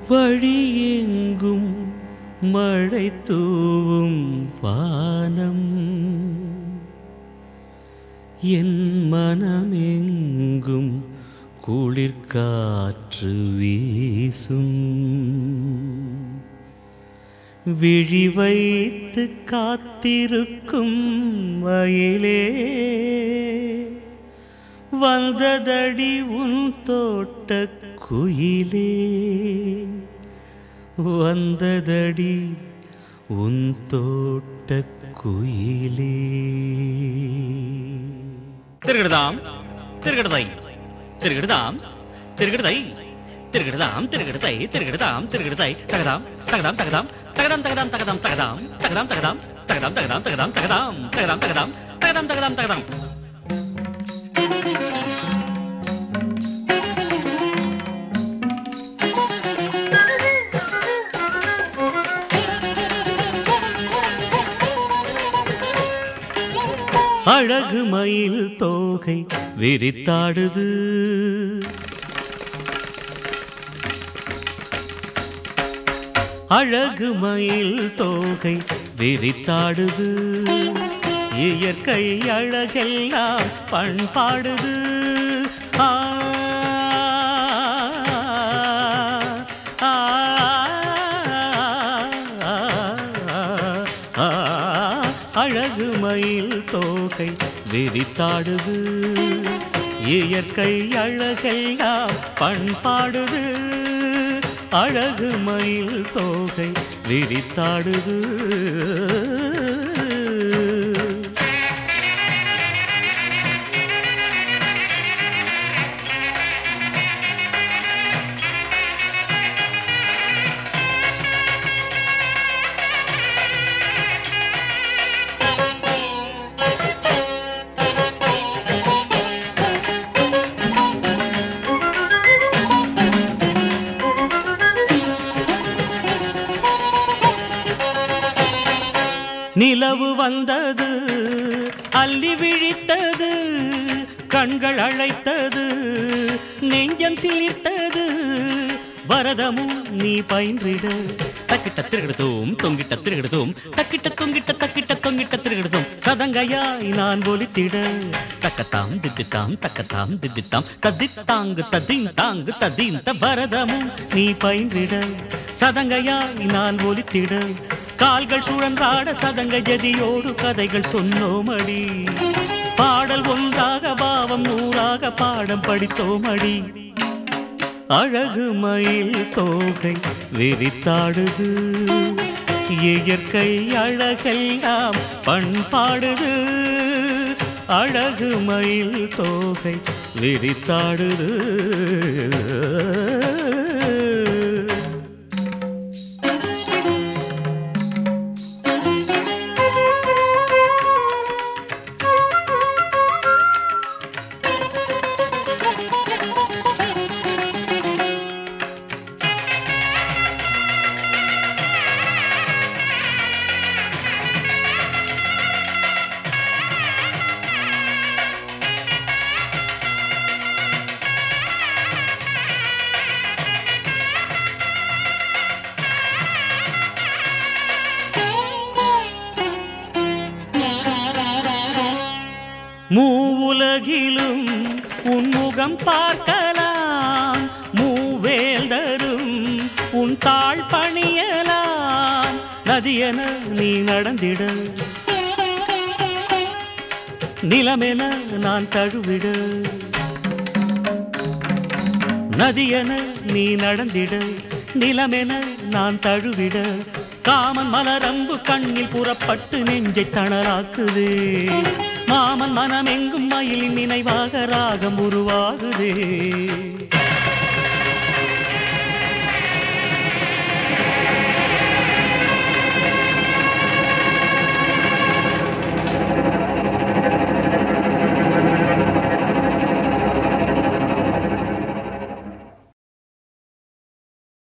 வழியெங்கும் மழை தூவும் வானம் என் மனமெங்கும் குளிர்காற்று வீசும் விழி வைத்து காத்திருக்கும் மயிலே வந்ததடி உன் தோட்ட குயிலே வந்ததடி உன் தோட்ட குயிலே திருகிடுதாம் திருகிடுதை திருகிடுதாம் திருகிடுதை திருகிடுதாம் திருகிடுதை திருகிடுதாம் திருகிடுதை தகதாம் தகதாம் தகதாம் தகதாம் தகதாம் தகதாம் தகதாம் தகதாம் தகதாம் தகதாம் தகதாம் தகதாம் தகதாம் தகதாம் தகதாம் தகதாம் தகதாம் தகதாம் அழகு மயில் தோகை விரித்தாடுது அழகு மயில் தோகை விரித்தாடுது இயற்கை அழகெல்லாம் பண்பாடுது ஆ ஆ, ஆ, அழகு மயில் தோகை விரித்தாடுது இயற்கை அழகெல்லாம் பண்பாடுது அழகு மயில் தோகை விரித்தாடுது நிலவு வந்தது அள்ளி விழித்தது கண்கள் அழைத்தது நெஞ்சம் சிலிர்த்தது பரதமும் நீ பயின்றிட தக்கிட்ட திருகிடுதோம் தொங்கிட்ட திருகிடுதோம் தக்கிட்ட தொங்கிட்ட தக்கிட்ட தொங்கிட்ட திருகிடுதோம் சதங்கையாய் நான் ஒலித்திட தக்கத்தாம் தித்தித்தாம் தக்கத்தாம் தித்தித்தாம் தத்தித்தாங்கு ததீம் தாங்கு ததீம் த பரதமும் நீ பயின்றிட சதங்கையாய் நான் ஒலித்திட கால்கள் சுழன்றாட சதங்க ஜதியோடு கதைகள் சொன்னோமடி பாடல் ஒன்றாக பாவம் நூறாக பாடம் படித்தோமடி அழகு மயில் தோகை விரித்தாடுது இயற்கை அழகெல்லாம் பண்பாடுது அழகு மயில் தோகை விரித்தாடுது மூவுலகிலும் உன்முகம் பார்க்கலாம் மூவேந்தரும் உன் தாழ் பணியலாம் நதியென நீ நடந்திட நிலமென நான் தழுவிட நதியென நீ நடந்திட நிலமென நான் தழுவிட காமன் மலரம்பு கண்ணில் புறப்பட்டு நெஞ்சை தணலாக்குதே மாமன் மனமெங்கும் மயிலின் நினைவாக ராகம் உருவாகுதே